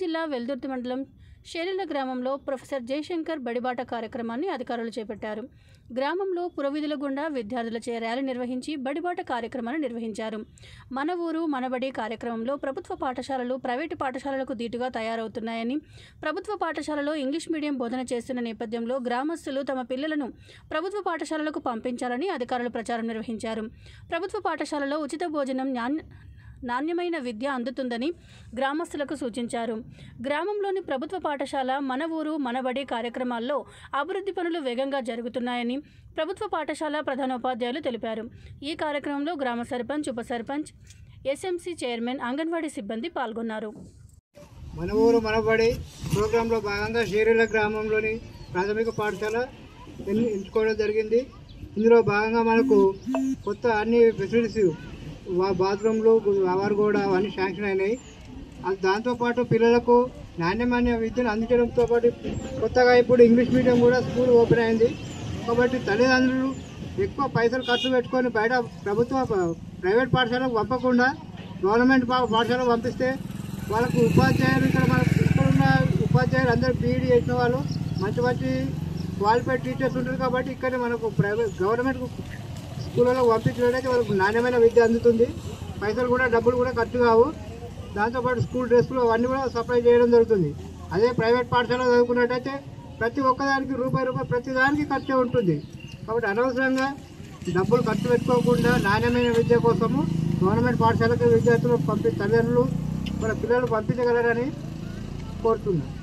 జిల్లా వెల్దుర్తి మండలం షేలిల గ్రామంలో ప్రొఫెసర్ జయశంకర్ బడిబాట కార్యక్రమాన్ని అధికారులు చేపట్టారు గ్రామంలో పురవిధుల గుండా విద్యార్థులచే ర్యాలీ నిర్వహించి బడిబాట కార్యక్రమాన్ని నిర్వహించారు మన ఊరు మనబడి కార్యక్రమంలో ప్రభుత్వ పాఠశాలలు ప్రైవేటు పాఠశాలలకు దీటుగా తయారవుతున్నాయని ప్రభుత్వ పాఠశాలలో ఇంగ్లీష్ మీడియం బోధన చేస్తున్న నేపథ్యంలో గ్రామస్తులు తమ పిల్లలను ప్రభుత్వ పాఠశాలలకు పంపించాలని అధికారులు ప్రచారం నిర్వహించారు ప్రభుత్వ పాఠశాలలో ఉచిత భోజనం నాణ్య నాణ్యమైన విద్య అందుతుందని గ్రామస్తులకు సూచించారు గ్రామంలోని ప్రభుత్వ పాఠశాల మన ఊరు మనబడి కార్యక్రమాల్లో అభివృద్ధి పనులు వేగంగా జరుగుతున్నాయని ప్రభుత్వ పాఠశాల ప్రధానోపాధ్యాయులు తెలిపారు ఈ కార్యక్రమంలో గ్రామ సర్పంచ్ ఉప సర్పంచ్ ఎస్ఎంసీ చైర్మన్ అంగన్వాడీ సిబ్బంది పాల్గొన్నారు మన ఊరు మనబడి ప్రోగ్రాంలో భాగంగా షేరీల గ్రామంలోని ప్రాథమిక పాఠశాల ఎన్ని- ఎంచుకోవడం జరిగింది ఇందులో భాగంగా మనకు కొత్త అన్ని ఫెసిలిటీస్ వా- బాత్రూమ్లు అవర్ కూడా అవన్నీ శాంక్షన్ అయినాయి అది దాంతోపాటు పిల్లలకు నాణ్యమైన విద్యను అందించడంతో పాటు కొత్తగా ఇప్పుడు ఇంగ్లీష్ మీడియం కూడా స్కూల్ ఓపెన్ అయింది కాబట్టి తల్లిదండ్రులు ఎక్కువ పైసలు ఖర్చు పెట్టుకొని బయట ప్రభుత్వ ప- ప్రైవేట్ పాఠశాలకు పంపకుండా గవర్నమెంట్ పా- పాఠశాలకు పంపిస్తే వాళ్ళకు ఉపాధ్యాయులు ఇక్కడ మన ఇక్కడ ఉన్న ఉపాధ్యాయులు అందరూ బీఈడీ చేసిన వాళ్ళు మంచి మంచి క్వాలిఫైడ్ టీచర్స్ ఉంటారు కాబట్టి ఇక్కడ మనకు ప్రైవేట్ గవర్నమెంట్ స్కూళ్ళలో పంపించినట్టయితే వాళ్ళకు నాణ్యమైన విద్య అందుతుంది పైసలు కూడా డబ్బులు కూడా ఖర్చు కావు దాంతోపాటు స్కూల్ డ్రెస్సులు అవన్నీ కూడా సప్లై చేయడం జరుగుతుంది అదే ప్రైవేట్ పాఠశాల చదువుకున్నట్టయితే ప్రతి ఒక్కదానికి రూపాయి రూపాయి ప్రతి దానికి ఖర్చు ఉంటుంది కాబట్టి అనవసరంగా డబ్బులు ఖర్చు పెట్టుకోకుండా నాణ్యమైన విద్య కోసము గవర్నమెంట్ పాఠశాలకు విద్యార్థులు పంపి తల్లిదండ్రులు మన పిల్లలు పంపించగలరని కోరుతున్నాను